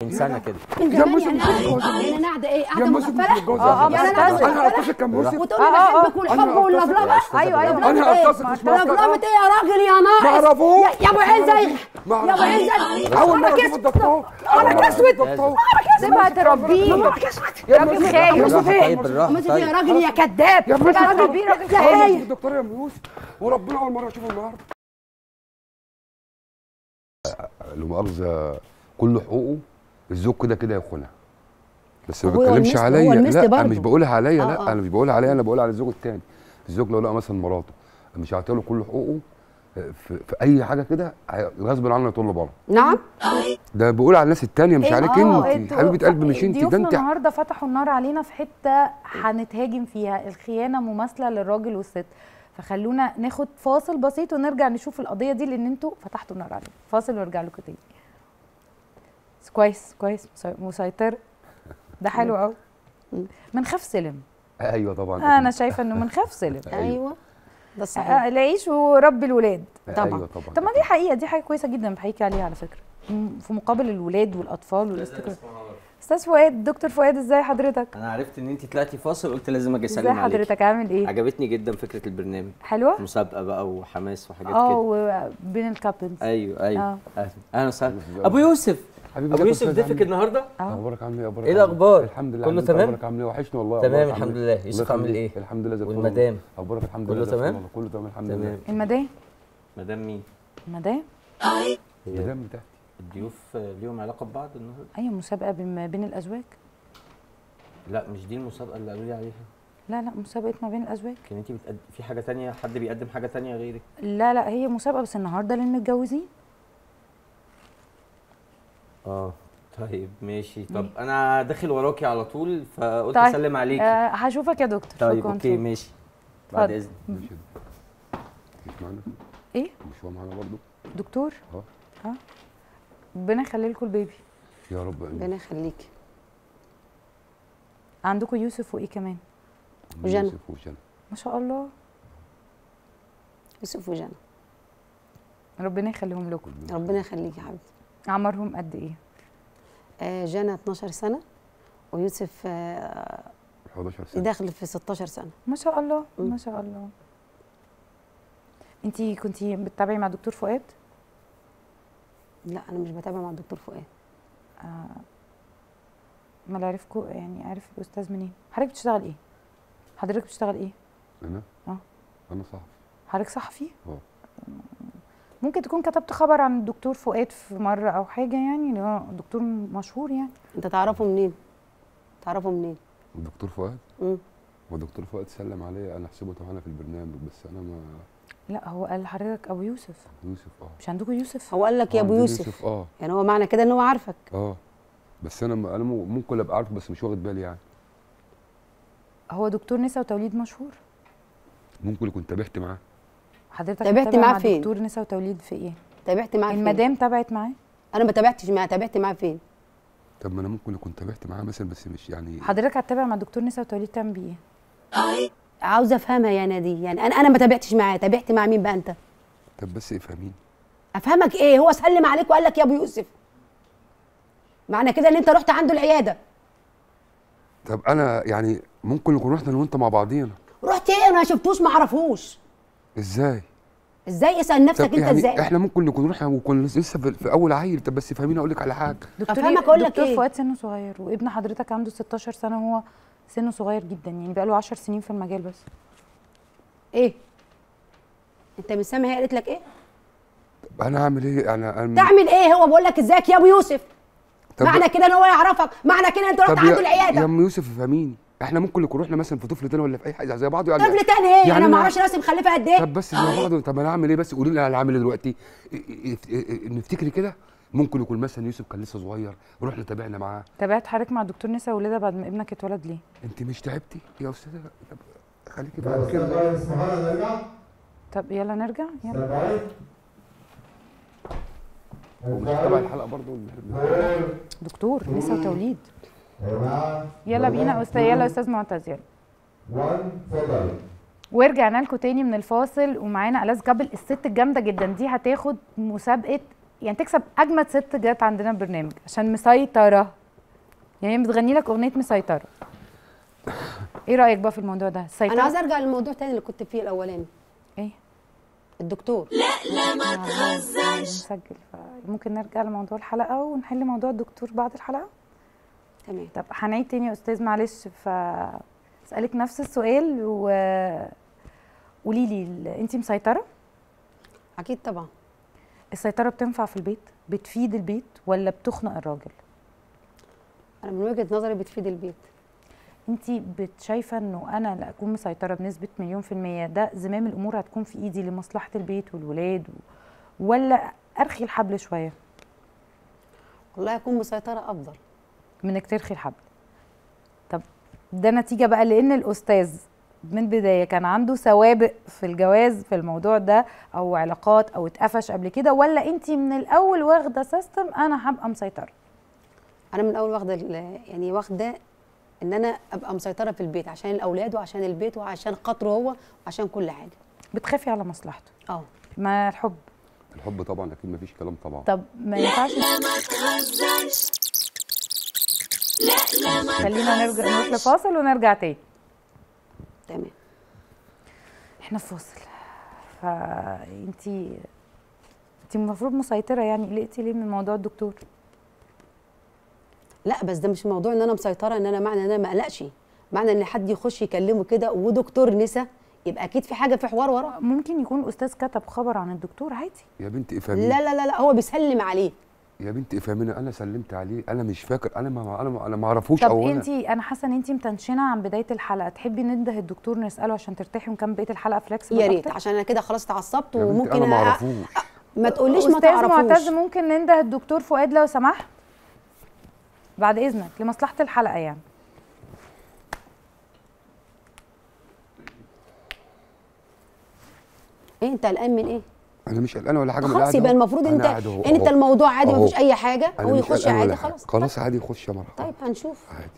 من سنه كده من يا زمان موسى يعني مش انا متجوز. يعني انا قاعده ايه يا قاعده موسى مش مغفله متجوز آه، آه، يعني انا بس قاعده انا مغفله هتصل كم موسى وتقولي آه، آه، بحبك والحب أنا واللفلفه هتصل. ايوه ايوه لفلفة أنا ايه؟ هتصل، مش معقول. لفلفة ايه يا راجل يا ما ناقص اعرفوش يا- يا ابو عزه ما يا ابو أعرفوش. عزه اول مره نهارك اشوف اسود الدكتور نهارك اسود الدكتور سيبها تربيه نهارك اسود يا راجل موسى خايف. يا موسى طيب بالراحه يا طيب راجل يا كذاب يا موسى راجل بيه، راجل يا اول مره هاي اشوف الدكتور يا موسى وربنا اول مره اشوفه النهارده المؤاخذه كل حقوقه الزوج كده كده يخونها بس ما هو بتكلمش المثل- هو عليا المثل لا برضه. مش بقولها عليا آه، لا آه. انا مش بقولها عليا انا بقولها على الزوج التاني الزوج لو لقى مثلا مراته مش هعطيها له كل حقوقه في, في اي حاجه كده هي- غصب عنه يطول بره نعم ده بقول على الناس التانيه مش عليك آه، انت انتوا- حبيبه قلبي مش انت ده ضيوفنا انت النهارده فتحوا النار علينا في حته هنتهاجم فيها الخيانه مماثله للراجل والست فخلونا ناخد فاصل بسيط ونرجع نشوف القضيه دي لان انتوا فتحتوا النار علينا فاصل ونرجع لكم تاني بس كويس كويس مسي- مسيطر ده حلو قوي منخاف سلم ايوه طبعا انا شايفه انه منخاف سلم ايوه ده صحيح آه، العيش وربي الولاد طبعا. ايوه طبعا طب ما دي حقيقه دي حاجه كويسه جدا بحييكي عليها على فكره م- في مقابل الولاد والاطفال والاستقرار استاذ فؤاد دكتور فؤاد ازاي حضرتك انا عرفت ان انت طلعتي فاصل قلت لازم اجي ازاي اسلم عليك حضرتك عامل ايه عجبتني جدا فكره البرنامج حلوه مسابقه بقى وحماس وحاجات اه كده وبين الكابلز ايوه آه. ايوه اهلا اهلا وسهلا ابو يوسف حبيبي ابو ازيك يا يوسف أستاذ ضيفك عامل إيه؟ النهارده اخبارك عامل ايه اخبارك إيه عامل الأخبار؟ الحمد لله كله عامل إيه؟ تمام؟ اخبارك عامل ايه وحشني والله تمام، أخبارك الحمد عامل لله. الله يوسف عامل يخليك. إيه؟ الحمد لله زي الفل والمدام؟ والله. اخبارك الحمد كله لله زي الفل تمام؟ والله. كله تمام الحمد تمام. لله المدام مدام مين المدام المدام بتاعتي الضيوف ليهم علاقه ببعض النهارده ايوه مسابقه بين بين الازواج لا مش دي المسابقه اللي قالوا لي عليها لا لا مسابقه ما بين الازواج كان انت بتقد... في حاجه تانية حد بيقدم حاجه تانية غيرك لا لا هي مسابقه بس النهارده للمتجوزين اه طيب ماشي طب انا داخل وراكي على طول فقلت طيب. اسلم عليكي آه هشوفك يا دكتور طيب شكراً. اوكي ماشي بعد اتفضل. اذن ماشي مش معانا ايه مش هو معانا برضه دكتور اه اه ربنا يخلي لكم البيبي يا رب امين ربنا يخليكي عندكم يوسف وايه كمان وجنى. يوسف وجنى ما شاء الله يوسف وجنى ربنا يخليهم لكم ربنا يخليكي يا حبيبتي اعمارهم قد ايه آه جنى 12 سنه ويوسف آه 11 سنه داخل في 16 سنه ما شاء الله مم. ما شاء الله انتي كنتي بتتابعي مع دكتور فؤاد لا انا مش بتابع مع الدكتور فؤاد ما اللي عرفكوا يعني عارف الاستاذ منين حضرتك بتشتغل ايه حضرتك بتشتغل ايه انا اه. انا صاحبي حضرتك صحفي اه. ممكن تكون كتبت خبر عن الدكتور فؤاد في مره او حاجه يعني اللي هو دكتور مشهور يعني انت تعرفه منين تعرفه منين الدكتور فؤاد مم. هو الدكتور فؤاد سلم عليا انا حسبته معانا في البرنامج بس انا ما لا هو قال لحضرتك ابو يوسف يوسف اه مش عندكم يوسف هو قال لك يا ابو عندنا يوسف اه يعني هو معنى كده ان هو عارفك اه بس انا انا مو- ممكن ابقى عارفه بس مش واخد بالي يعني هو دكتور نساء وتوليد مشهور ممكن يكون تابعت معاه حضرتك تابعت متابع معاه مع فين؟ دكتور نساء وتوليد في ايه تابعت معاه فين؟ المدام تابعت معاه انا ما تابعتش معاه تابعت معاه فين طب ما انا ممكن يكون تابعت معاه مثلا بس مش يعني حضرتك هتتابع مع دكتور نساء وتوليد تعمل بيه ايه عاوزه افهمها يا نادي يعني انا انا ما تابعتش معاه تابعت مع مين بقى انت طب بس افهميني افهمك ايه هو سلم عليك وقال لك يا ابو يوسف معنى كده ان انت رحت عنده العياده طب انا يعني ممكن نكون رحنا انا وانت مع بعضينا رحت ايه انا ما شفتوش ما اعرفوش ازاي ازاي اسال نفسك طب انت يعني ازاي احنا ممكن نكون رحنا وكنا لسه في, في اول عيل طب بس فهميني اقول لك على حاجه دكتور أفهمك أقول لك دكتور إيه؟ فؤاد سنه صغير وابن حضرتك عنده 16 سنه وهو سنه صغير جدا يعني بقاله 10 سنين في المجال بس ايه انت مش سامع هي قالت لك ايه طب انا هعمل ايه انا انا تعمل ايه هو بقول لك ازيك يا ابو يوسف طب معنى كده ان هو يعرفك معنى كده انت رحت طب عنده يا, يا العياده ام يوسف افهميني احنا ممكن نكون رحنا مثلا في طفل تاني ولا في اي حاجه زي بعض يعني طفل تاني ايه يعني انا ما أنا- اعرفش راسي مخلفه قد ايه طب بس زي بعض طب انا اعمل ايه بس قولي لي انا هعمل ايه دلوقتي إيه- إيه- إيه- نفتكري كده ممكن يكون مثلا يوسف كان لسه صغير رحنا تابعنا معاه تابعت حضرتك مع دكتور نساء ولاده بعد ما ابنك اتولد ليه انت مش تعبتي يا استاذه طب خليكي بقى كده اسمها لنا نرجع طب يلا نرجع يلا سبعين ومش تبع الحلقه برضه اللي احنا دكتور نساء وتوليد أربعة يلا بينا استاذ يلا يا استاذ معتز يلا 1 اتفضل ورجعنا لكم تاني من الفاصل ومعانا الاس جابل الست الجامده جدا دي هتاخد مسابقه يعني تكسب اجمد ست جت عندنا البرنامج عشان مسيطره يعني هي بتغني لك اغنيه مسيطره ايه رايك بقى في الموضوع ده السيطره انا عايزه ارجع للموضوع تاني اللي كنت فيه الاولاني ايه الدكتور نسجل ممكن نرجع لموضوع الحلقه ونحل موضوع الدكتور بعد الحلقه تمام طب هنعيد تاني يا استاذ معلش ف اسالك نفس السؤال و قولي لي انت مسيطره اكيد طبعا السيطره بتنفع في البيت بتفيد البيت ولا بتخنق الراجل انا من وجهه نظري بتفيد البيت انت شايفه انه انا اللي اكون مسيطره بنسبه مليون في الميه ده زمام الامور هتكون في ايدي لمصلحه البيت والولاد و... ولا ارخي الحبل شويه والله اكون مسيطره افضل من انك ترخي الحبل طب ده نتيجه بقى لان الاستاذ من البدايه كان عنده سوابق في الجواز في الموضوع ده او علاقات او اتقفش قبل كده ولا انت من الاول واخده سيستم انا هبقى مسيطره انا من اول واخده ال- يعني واخده ان انا ابقى مسيطره في البيت عشان الاولاد وعشان البيت وعشان خاطره هو وعشان كل حاجه بتخافي على مصلحته اه ما الحب الحب طبعا اكيد مفيش كلام طبعا طب ما ينفعش خلينا نرجع نروح لفاصل ونرجع تاني تمام احنا في فاصل فانتي انتي المفروض مسيطره يعني قلقتي ليه من موضوع الدكتور لا بس ده مش موضوع ان انا مسيطره ان انا معنى ان انا ما اقلقش معنى ان حد يخش يكلمه كده ودكتور نسا يبقى اكيد في حاجه في حوار وراه ممكن يكون الاستاذ كتب خبر عن الدكتور عادي يا بنتي افهميني لا لا لا لا هو بيسلم عليه يا بنتي افهميني انا سلمت عليه انا مش فاكر انا ما انا ما انا ما اعرفوش طب اولا انتي انا حاسه ان انتي متنشنه عن بدايه الحلقه تحبي ننده الدكتور نساله عشان ترتاحي ونكمل بقيه الحلقه فليكسبل يا ريت أكتر؟ عشان انا كده خلاص اتعصبت يا بنتي وممكن انا ما أ- اعرفوش ما تقوليش ما استاذ معتز تعرفوش ممكن ننده الدكتور فؤاد لو سمحت بعد اذنك لمصلحه الحلقه يعني ايه انت قلقان من ايه انا مش قلقان ولا حاجه من خلاص القعدة يبقى أهو. المفروض أنا انت قاعد أهو، انت أهو. الموضوع عادي أهو. مفيش اي حاجه أنا هو مش يخش قلقان ولا عادي حاجة. خلاص خلاص عادي يخش يا مرحبا طيب هنشوف عادي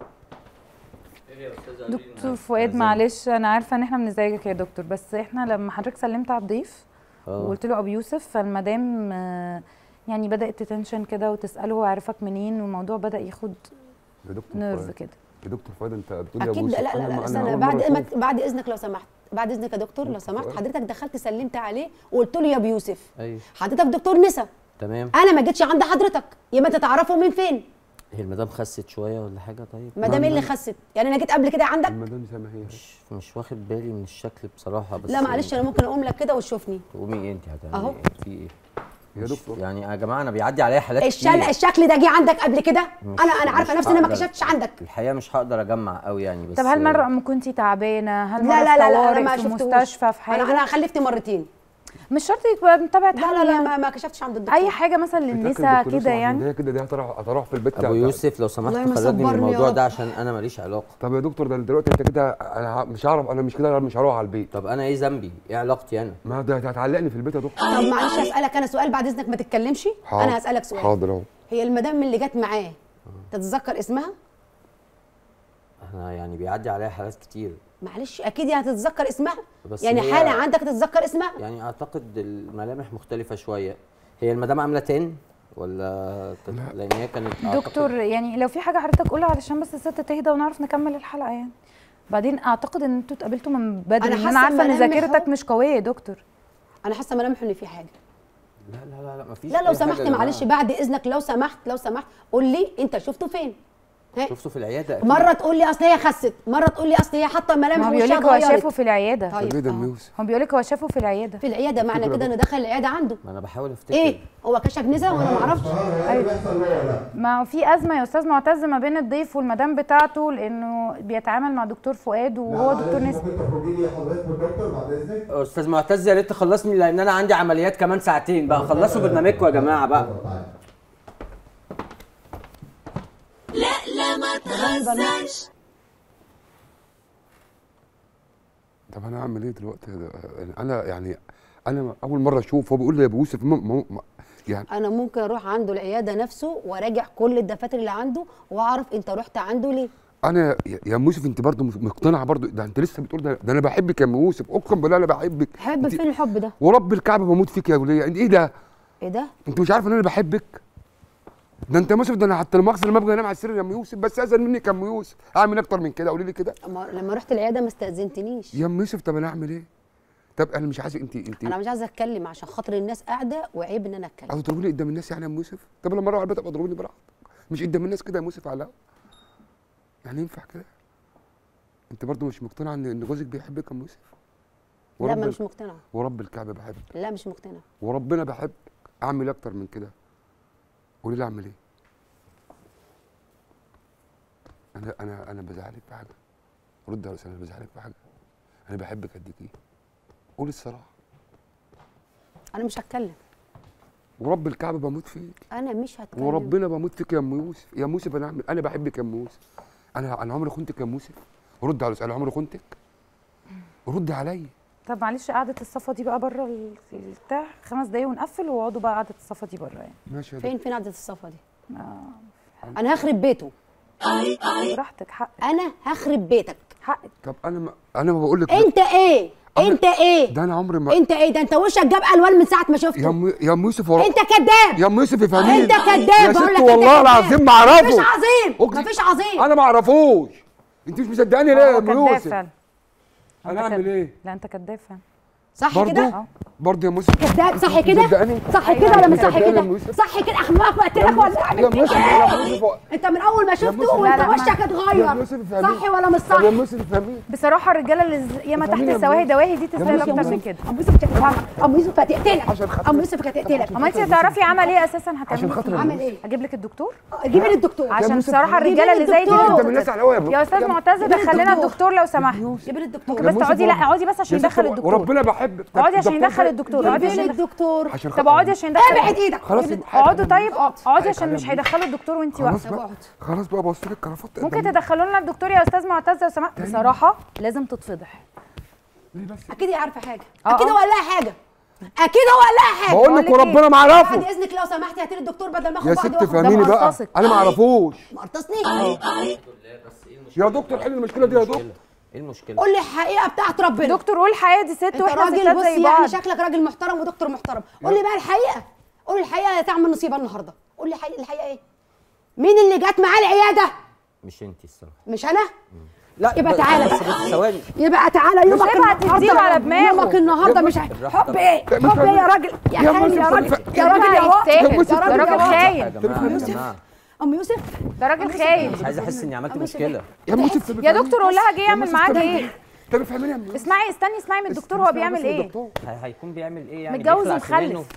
دكتور فؤاد معلش انا عارفه ان احنا بنزعجك يا دكتور بس احنا لما حضرتك سلمت على الضيف اه وقلت له ابو يوسف فالمدام آه، يعني بدات تتنشن كده وتساله هو عارفك منين والموضوع بدا ياخد يا دكتور نيرف فؤاد كده يا دكتور فؤاد انت بتقول لي يا اكيد ابو لا يوسف لا أنا لا, ما- لا أنا استنى أول بعد مرة إذنك أشوف. بعد اذنك لو سمحت بعد اذنك يا دكتور لو سمحت سؤال. حضرتك دخلت سلمت عليه وقلت له يا ابو يوسف ايوه حضرتك دكتور نسا تمام انا ما جيتش عند حضرتك يبقى انت تعرفه من فين هي المدام خست شويه ولا حاجه طيب ما دام ايه اللي خست يعني انا جيت قبل كده عندك المدام زي ما هي مش مش واخد بالي من الشكل بصراحه بس لا معلش انا ممكن اقوم لك كده وتشوفني تقومي ايه انت هتعملي أهو. ايه في ايه يا مش- دكتور يعني يا جماعه انا بيعدي عليا حالات الشل... كتير الشكل ده جه عندك قبل كده مش- انا انا عارفه مش نفسي ان انا ما هقدر. كشفتش عندك الحقيقه مش هقدر اجمع قوي يعني بس طب هل مره اما كنتي تعبانه هل مره لا لا لا, لا طوارئ انا ما في شفتهوش مستشفى في حاجه انا انا خلفت مرتين مش شرط يبقى متابعه لا لا حمل لا يعني. ما, ما كشفتش عند الدكتور اي حاجه مثلا متأكد للنساء دكتور كده يوسف يعني هي كده دي هتروح هتروح في البيت ابو بتاع- يوسف لو سمحت والله ما خرجني من صبرني يا الموضوع رب. ده عشان انا ماليش علاقه طب يا دكتور ده دلوقتي انت كده انا ه- مش هعرف انا مش كده مش هروح على البيت طب انا ايه ذنبي ايه علاقتي انا ما ده ده هتعلقني في البيت يا دكتور طب معلش هسالك انا سؤال بعد اذنك ما تتكلمش حاضر. انا هسالك سؤال حاضر اهو هي المدام اللي جت معاه تتذكر اسمها انا يعني بيعدي عليا حالات كتير معلش اكيد يعني هتتذكر اسمها بس يعني هي- حاله عندك تتذكر اسمها يعني اعتقد الملامح مختلفه شويه هي المدام عامله تان ولا كانت- لان هي كانت أعتقد- دكتور يعني لو في حاجه حضرتك قولها علشان بس الست تهدى ونعرف نكمل الحلقه يعني بعدين اعتقد ان انتوا اتقابلتوا من بدري أنا ان حاسة انا عارفه ان ملامحه- ذاكرتك مش قويه يا دكتور انا حاسه ملامحه ان في حاجه لا لا لا لا مفيش لا لو أي حاجة سمحت يا جماعة. معلش بعد اذنك لو سمحت لو سمحت قول لي انت شفته فين ها؟ شفته في العياده أكيد. مره تقول لي اصل هي خست مره تقول لي اصل هي حاطه ما ملامح هو بيقول وشها لك هو شافه اتغيرت في العياده طيب. طب ايه ده آه. الميوس هو بيقول لك هو شافه في العياده في العياده معنى كده انه دخل العياده عنده ما انا بحاول افتكر ايه هو كشف نسا وانا ما اعرفش سؤال هو ايه اللي بيحصل جوه ولا لا؟ ما هو في ازمه يا استاذ معتز ما بين الضيف والمدام بتاعته لانه بيتعامل مع دكتور فؤاد وهو لا، دكتور معلش، نسا ممكن تخرجي لي حضرتك والدكتور بعد اذنك؟ استاذ معتز يا ريت تخلصني لان انا عندي عمليات كمان ساعتين بقى خلصوا برنامجكم يا جماعه بقى اتفضل، تعالى. طب انا اعمل ايه دلوقتي ده- انا يعني انا اول مره اشوف هو بيقول لي يا ابو يوسف م- م- م- يعني انا ممكن اروح عنده العياده نفسه وراجع كل الدفاتر اللي عنده واعرف انت رحت عنده ليه انا يا يا ام يوسف انت برضه مقتنعه برضه ده انت لسه بتقول ده, ده انا بحبك يا ام يوسف اقسم بالله انا بحبك حب انت- فين الحب ده ورب الكعبه بموت فيك يا وليه انت ايه ده ايه ده انت مش عارف ان انا بحبك ده انت يوسف ده انا حتى المؤاخذه لما ابقى انام على السرير يا ام يوسف بس اذن منك يا ام يوسف اعمل اكتر من كده قولي لي كده أما لما رحت العياده ما استاذنتنيش يا ام يوسف طب انا اعمل ايه طب انا مش عايز انت انت انا مش عايزه اتكلم عشان خاطر الناس قاعده وعيب ان انا اتكلم عاوز تضربوني قدام الناس يعني يا ام يوسف طب لما اروح البيت ابقى اضربوني براحتك مش قدام الناس كده يا ام يوسف على الهوا. يعني ينفع كده انت برضو مش مقتنعه ان ان جوزك بيحبك يا ام يوسف لا ورب ما ال- مش مقتنعه ورب الكعبه بحبك لا مش مقتنعه وربنا بحبك اعمل اكتر من كده قولي لي اعمل ايه انا انا انا بزعلك بحاجه رد يا رسول انا بزعلك بحاجه انا بحبك قد ايه قولي الصراحه انا مش هتكلم ورب الكعبه بموت فيك انا مش هتكلم وربنا بموت فيك يا ام يوسف يا ام يوسف انا اعمل انا بحبك يا ام يوسف انا انا عمري خنتك يا ام يوسف رد على سؤال عمري خنتك رد عليا طب معلش قعده الصفا دي بقى بره ال- البتاع خمس دقايق ونقفل واقعدوا بقى قعده الصفا دي بره يعني ماشي يا فين فين عدة الصفا دي انا هخرب بيته براحتك حقك انا هخرب بيتك حقك طب انا ما انا ما بقول لك انت ايه انت ايه ده انا عمري ما انت ايه ده انت وشك جاب الوان من ساعه ما يا شفته ام يا ام يوسف ورب انت كذاب يا ام يوسف افهميني انت كذاب يا بقول ست لك والله العظيم ما اعرفه مفيش عظيم أقسم- مفيش عظيم انا ما اعرفوش انت مش مصدقاني ليه يا هو ام كداب يوسف فعلا انا أنت اعمل كداب. ايه لا انت كداب فعلا صح برضه كده برضه يا ام يوسف كذاب صح أنت كده مصدقاني صح أيوة، كده ولا مش صح مصدقاني يا كده أم يوسف؟ صح كده اخلاق وقتلك ولا يا اعمل ام فيك يوسف يا ام ايه يوسف انت من اول ما يوسف. شفته لا، وانت لا، ما- وشك يا ام اتغير يوسف افهميني صح ولا مش صح طب يا ام يوسف افهميني بصراحه الرجاله اللي ز- ياما تحت فاهمين يا السواهي أم دواهي دي تستاهل يوسف، اكتر يا من كده ام يوسف هتقتلك ام يوسف هتقتلك عشان خاطر- ام يوسف هتقتلك اما انت تعرفي عمل ايه اساسا عشان هتعملي خاطر فيه عمل ايه اجيب لك الدكتور جيب لي الدكتور عشان يوسف، بصراحه جيبي الرجاله لي اللي زي دي الدكتور. قدام الناس على الهوا يا استاذ معتز جيبي لي دخلنا الدكتور. الدكتور لو سمحت جيب لي الدكتور بس يوسف اقعدي لا والله. اقعدي بس عشان يا ست يدخل الدكتور وربنا بحبك طب اقعدي عشان الدكتور يدخل ده- الدكتور اقعدي جيب لي عشان الدكتور عشان طب خاطر- اقعدي عشان يدخل ابعد ايدك خلاص جيب لي- اقعدوا طيب اقعدي حقك عشان عليا مش يا هيدخلوا الدكتور وانت خلاص واقفه طب بقى اقعد. خلاص بقى بص لك كرافات ممكن تدخلوا لنا الدكتور يا استاذ معتز لو سمحت بصراحه لازم تتفضح ليه بس اكيد هي عارفه حاجه اه، اكيد اه. هو قال لها حاجه اكيد هو قال لها حاجه بقول لك لك وربنا ما بعد اعرفه اذنك لو سمحتي هاتي لي الدكتور بدل ما اخد يا بعض ست واخد فهميني ده بقى مقرطصك. انا ما اعرفوش مقرطصني يا دكتور حل المشكله دي يا دكتور ايه المشكله قول لي الحقيقه بتاعت ربنا دكتور قول الحقيقه دي ست انت واحنا راجل ستات بص زي يعني بعض شكلك راجل محترم ودكتور محترم قول لي بقى الحقيقه قول لي الحقيقه تعمل نصيبه النهارده قول لي الحقيقه الحقيقه ايه مين اللي جت معاه العياده مش انت الصراحه مش انا لا يبقى بس- تعالى بس بقى. بس ثواني يبقى تعالى يومك سيبها النهارده تديله على دماغه. يومك النهارده مش ه- بالراحة حب ايه مش حب ايه يا فاهم. راجل يا يا خاين يا مسلم راجل فاهم. يا راجل يا واطي يستاهل. يا ده راجل راجل يا واطي خاين يا جماعه يا جماعه ام يوسف ده راجل خاين مش عايز احس اني عملت أم يوسف مشكله يا ام يوسف طب يا افهميني. دكتور قول لها جه يا يعمل يوسف معاك طب- ايه طب افهميني يا ام يوسف اسمعي استني اسمعي من الدكتور هو اسمعي بيعمل بس ايه الدكتور. هي- هيكون بيعمل ايه يعني متجوز بيخلع ومخلف. سنانه؟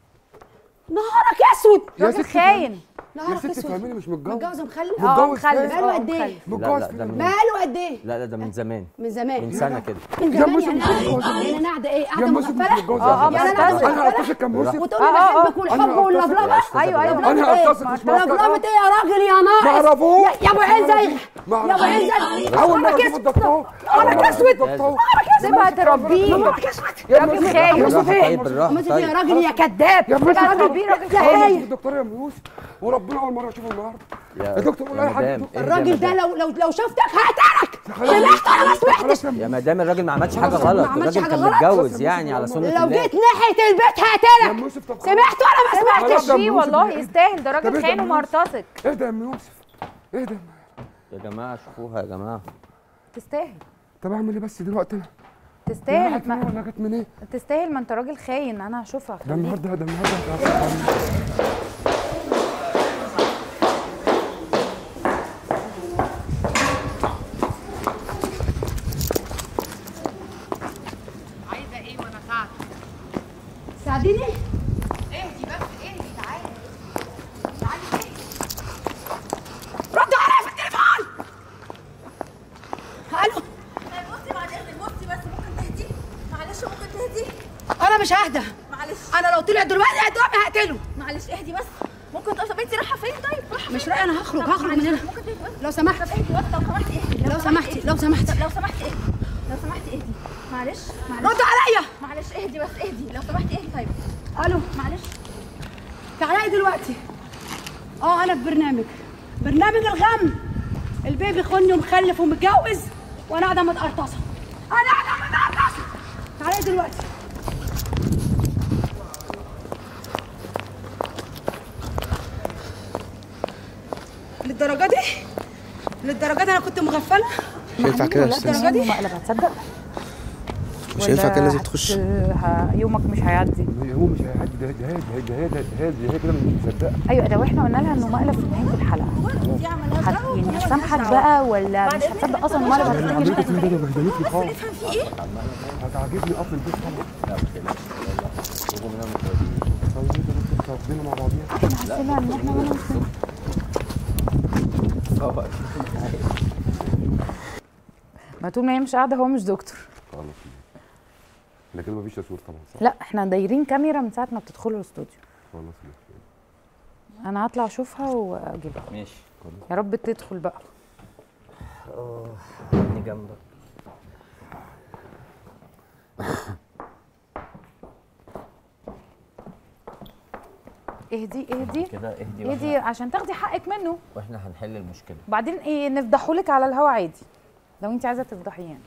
نهارك اسود يا راجل ست خاين يا نهارك ست اسود فهميني مش متجوز متجوز ومخلف اه متجوز مخلف فين؟ بقاله اه قد ايه؟ مخلف لا متجوز لا فين ده يا من بقاله قد ايه لا لا ده من زمان من زمان من سنه كده من يا زمان موسى يعني مش متجوز. انا يعني انا قاعده ايه يا قاعده ام يوسف مش مغفله متجوز اه، اه، يعني انا معتزل. قاعده انا هتصل كام يوسف وتقولي اه، اه، بحبك والحب أنا واللفلفه أتصل. ايوه ايوه انا ايه؟ هتصل مش مصر لفلفه ايه يا راجل يا ناقص ما اعرفوش يا- يا ابو عين زي ما يا ابو عين اعرفوش زي اول مره نهارك اشوف اسود الدكتور أول نهارك مرة أشوف اسود الدكتور سيبها تربيه نهارك اسود يا راجل يوسف، خاين. يا يوسف بالراحه ايه طيب بالراحه أما يا طيب راجل يا كذاب يا سيبها يوسف تربيه راجل يا اول مره خاين اشوف الدكتور يا ام يوسف وربنا اول مره اشوفه النهارده يا يا دكتور قول يا اي حاجه مدام، دكتور. اهدي يا الراجل ده مدام. لو لو لو شفتك هقتلك خلاص. سمعت ولا ما سمعتش خلاص يا أم. يا مدام الراجل ما عملش حاجه خلاص، غلط ما عملش الراجل حاجة كان غلط. متجوز خلاص يا يعني يوسف، على سنه لو الله جيت ناحيه البيت يا هقتلك ام يوسف طب سمعت ولا ما سيبها سمعتش خلاص يا أم تربيه يوسف، والله إيه؟ يستاهل ده طب راجل إيه ده خاين يا أم يوسف؟ ومرتصك اهدى يا ام يوسف اهدى يا جماعه شوفوها يا جماعه تستاهل طب اعمل ايه بس دلوقتي انا تستاهل راحت منين ما ولا جت منين تستاهل ما انت راجل خاين انا هشوفها ده خليك النهارده ده النهارده هتعرف ساعديني ردوا عليا في التليفون الو بصي بعد اذنك بصي بس ممكن تهدي معلش ممكن تهدي انا مش ههدى معلش انا لو طلع دلوقتي قدامي هقتله معلش اهدي بس ممكن تقف طب انت رايحه فين طيب رايحه مش فين؟ رأيي انا هخرج طب هخرج من معلش، هنا ممكن تهدي بس لو سمحت طب اهدي بس لو سمحتي اهدي لو سمحتي لو سمحتي لو سمحتي اهدي لو سمحتي اهدي معلش معلش ردوا عليا معلش اهدي بس اهدي لو سمحتي اهدي طيب الو معلش تعالي دلوقتي اه انا في برنامج برنامج الغم البيبي خني ومخلف ومتجوز وانا قاعده متقرطصه انا قاعده متقرطصه تعالي دلوقتي للدرجه دي للدرجه دي انا كنت مغفله مش هينفع كده يا ولا استاذ تنام ومقلب هتصدق مش هينفع كده لازم هت- تخش ه- يومك مش هيعدي هو مش هيعدي ده ده ده ده ده ده ده كده مش مصدقه ايوه لو احنا قلنا لها انه مقلب في نهايه الحلقه دي عملها هت يعني هتسامحك بقى ولا مش هتصدق اصلا مقلب هتفتكر عمليه الفيلم ده بهدلتني خالص افهم في ايه هتعجبني اصلا البيت طبعا خرجوا منها متواجدين طب انت بس ربنا مع بعضينا احنا حسينا ان احنا ولا مسلمين. ما طول ما هي مش قاعده هو مش دكتور خلاص ده كده مفيش تصوير طبعا صح لا احنا دايرين كاميرا من ساعه ما بتدخلوا الاستوديو خلاص ماشي. انا هطلع اشوفها واجيبها ماشي يا رب تدخل بقى اه ابني جنبك اهدي اهدي كده اهدي اهدي واحنا, عشان تاخدي حقك منه واحنا هنحل المشكله وبعدين ايه نفضحهولك على الهوا عادي لو انت عايزه تفضحيه يعني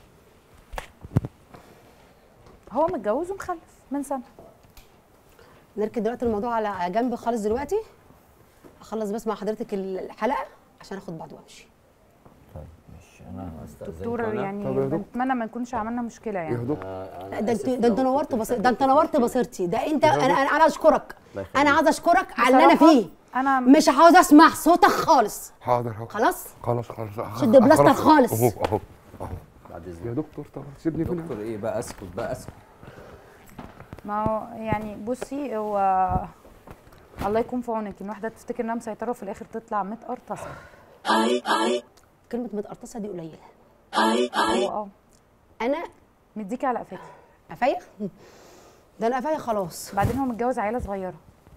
هو متجوز ومخلف من سنه نركن دلوقتي الموضوع على جنب خالص دلوقتي اخلص بس مع حضرتك الحلقه عشان اخد بعض وامشي طيب ماشي انا هستأذنكم دكتور أنا. يعني طب يا دكتور. بنتمنى ما نكونش عملنا مشكله يا يعني دكتور آه، لا، أنا ده آسف انت ده انت لو نورت كنت بصيرتي ده انت نورت بصيرتي ده انت انا انا انا اشكرك الله يخليك. انا عاوزه اشكرك على اللي انا بصراحة فيه انا مش عاوزه اسمع صوتك خالص حاضر اهو خلاص خلاص خلاص شد بلاستر خالص. اهو اهو اهو بعد يا اذنك دكتور طبعا سيبني فين دكتور ايه بقى اسكت بقى اسكت ما هو يعني بصي هو الله يكون في عونك ان واحده تفتكر انها مسيطره وفي الاخر تطلع متقرطصه كلمه متقرطصه دي قليله هو اه انا مديكي على قفاكي قفايا ده انا قفايا خلاص بعدين هو متجوز عيله صغيره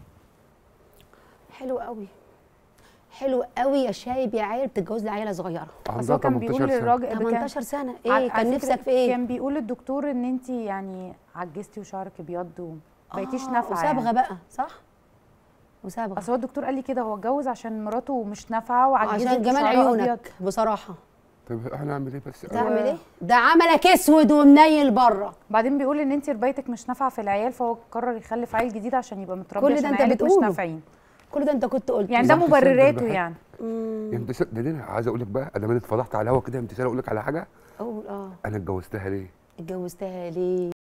حلو قوي حلو قوي يا شايب يا عيل بتتجوز لي عيله صغيره بس عندها هو كان بيقول 18 سنه للراجل كان- 18 سنه ع- ايه على كان فكرة نفسك في ايه كان بيقول الدكتور ان انت يعني عجزتي وشعرك ابيض وما بقيتيش آه، نافعه وصبغه يعني. بقى صح وصبغه اصل هو الدكتور قال لي كده هو اتجوز عشان مراته مش نافعه وعجزت عشان جمال وشعرها أبيض. عيونك بصراحه طب هنعمل ايه بس تعمل ايه ده عملك اسود ومنيل بره بعدين بيقول ان انت ربايتك مش نافعه في العيال فهو قرر يخلف عيل جديد عشان يبقى متربي كل ده عشان أنت عيالك مش بتقوله. نافعين كل ده انت كنت قلت يعني ده صح، مبرراته تصدق يعني يعني انت س- ده انا عايز اقول لك بقى ادام انا اتفضحت على الهوا كده يا امتثال اقول لك على حاجه اقول اه انا اتجوزتها ليه؟ اتجوزتها ليه